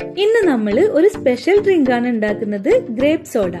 ഇന്ന് നമ്മൾ ഒരു സ്പെഷ്യൽ ഡ്രിങ്ക് ആണ് ഉണ്ടാക്കുന്നത് ഗ്രേപ്പ് സോഡ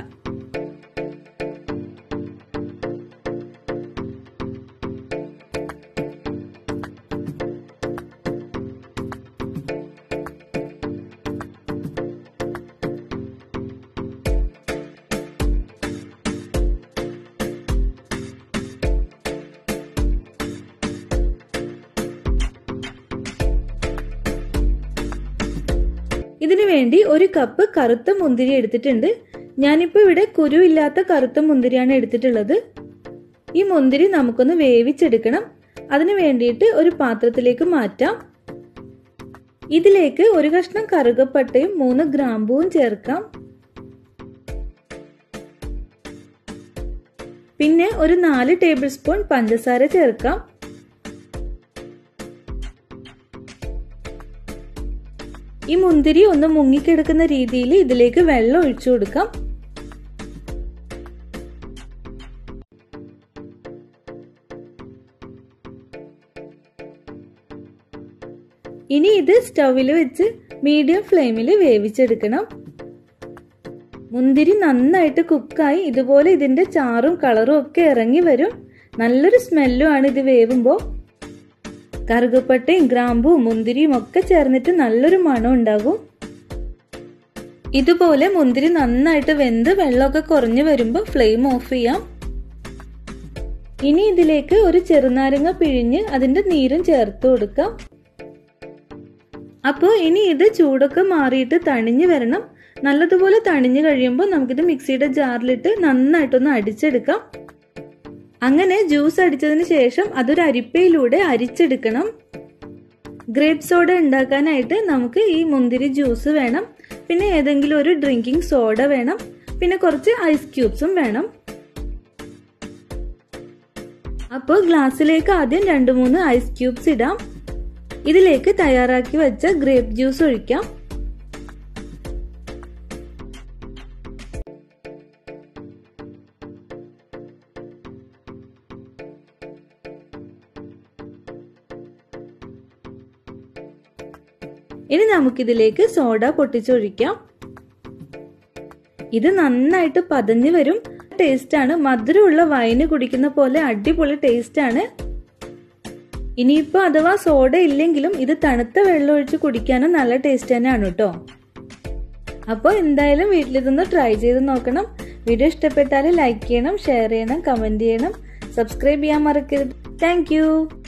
ഇതിനു വേണ്ടി ഒരു കപ്പ് കറുത്ത മുന്തിരി എടുത്തിട്ടുണ്ട് ഞാനിപ്പോൾ ഇവിടെ കുരു ഇല്ലാത്ത കറുത്ത മുന്തിരിയാണ് എടുത്തിട്ടുള്ളത് ഈ മുന്തിരി നമുക്കൊന്ന് വേവിച്ചെടുക്കണം അതിനു വേണ്ടിയിട്ട് ഒരു പാത്രത്തിലേക്ക് മാറ്റാം ഇതിലേക്ക് ഒരു കഷ്ണം കറുകപ്പട്ടയും മൂന്ന് ഗ്രാമ്പൂവും ചേർക്കാം പിന്നെ ഒരു നാല് ടേബിൾ സ്പൂൺ പഞ്ചസാര ചേർക്കാം ഈ മുന്തിരി ഒന്ന് മുങ്ങിക്കിടക്കുന്ന രീതിയിൽ ഇതിലേക്ക് വെള്ളം ഒഴിച്ചു കൊടുക്കാം ഇനി ഇത് സ്റ്റൗവിൽ വെച്ച് മീഡിയം ഫ്ലെയിമിൽ വേവിച്ചെടുക്കണം മുന്തിരി നന്നായിട്ട് കുക്കായി ഇതുപോലെ ഇതിന്റെ ചാറും കളറും ഒക്കെ ഇറങ്ങി വരും നല്ലൊരു സ്മെല്ലും ആണ് ഇത് വേവുമ്പോൾ കറുകപ്പട്ടയും ഗ്രാമ്പും മുന്തിരിയും ഒക്കെ ചേർന്നിട്ട് നല്ലൊരു മണം ഉണ്ടാകും ഇതുപോലെ മുന്തിരി നന്നായിട്ട് വെന്ത് വെള്ളമൊക്കെ കുറഞ്ഞു വരുമ്പോൾ ഫ്ലെയിം ഓഫ് ചെയ്യാം ഇനി ഇതിലേക്ക് ഒരു ചെറുനാരങ്ങ പിഴിഞ്ഞ് അതിന്റെ നീരും ചേർത്ത് കൊടുക്കാം അപ്പോൾ ഇനി ഇത് ചൂടൊക്കെ മാറിയിട്ട് തണിഞ്ഞു വരണം നല്ലതുപോലെ തണിഞ്ഞു കഴിയുമ്പോൾ നമുക്കിത് മിക്സിയുടെ ജാറിലിട്ട് നന്നായിട്ടൊന്ന് അടിച്ചെടുക്കാം അങ്ങനെ ജ്യൂസ് അടിച്ചതിന് ശേഷം അതൊരു അരിപ്പയിലൂടെ അരിച്ചെടുക്കണം ഗ്രേപ്പ് സോഡ ഉണ്ടാക്കാനായിട്ട് നമുക്ക് ഈ മുന്തിരി ജ്യൂസ് വേണം പിന്നെ ഏതെങ്കിലും ഒരു ഡ്രിങ്കിങ് സോഡ വേണം പിന്നെ കുറച്ച് ഐസ് ക്യൂബ്സും വേണം അപ്പോൾ ഗ്ലാസ്സിലേക്ക് ആദ്യം രണ്ട് മൂന്ന് ഐസ് ക്യൂബ്സ് ഇടാം ഇതിലേക്ക് തയ്യാറാക്കി വെച്ച ഗ്രേപ്പ് ജ്യൂസ് ഒഴിക്കാം ഇനി നമുക്കിതിലേക്ക് സോഡ പൊട്ടിച്ചൊഴിക്കാം ഇത് നന്നായിട്ട് പതഞ്ഞു വരും ടേസ്റ്റ് ആണ് മധുരമുള്ള വൈന് കുടിക്കുന്ന പോലെ അടിപൊളി ടേസ്റ്റ് ആണ് ഇനിയിപ്പോ അഥവാ സോഡ ഇല്ലെങ്കിലും ഇത് തണുത്ത വെള്ളം ഒഴിച്ച് കുടിക്കാനും നല്ല ടേസ്റ്റ് തന്നെയാണ് കേട്ടോ അപ്പോൾ എന്തായാലും വീട്ടിലിതൊന്ന് ട്രൈ ചെയ്ത് നോക്കണം വീഡിയോ ഇഷ്ടപ്പെട്ടാൽ ലൈക്ക് ചെയ്യണം ഷെയർ ചെയ്യണം കമന്റ് ചെയ്യണം സബ്സ്ക്രൈബ് ചെയ്യാൻ മറക്കരുത് താങ്ക്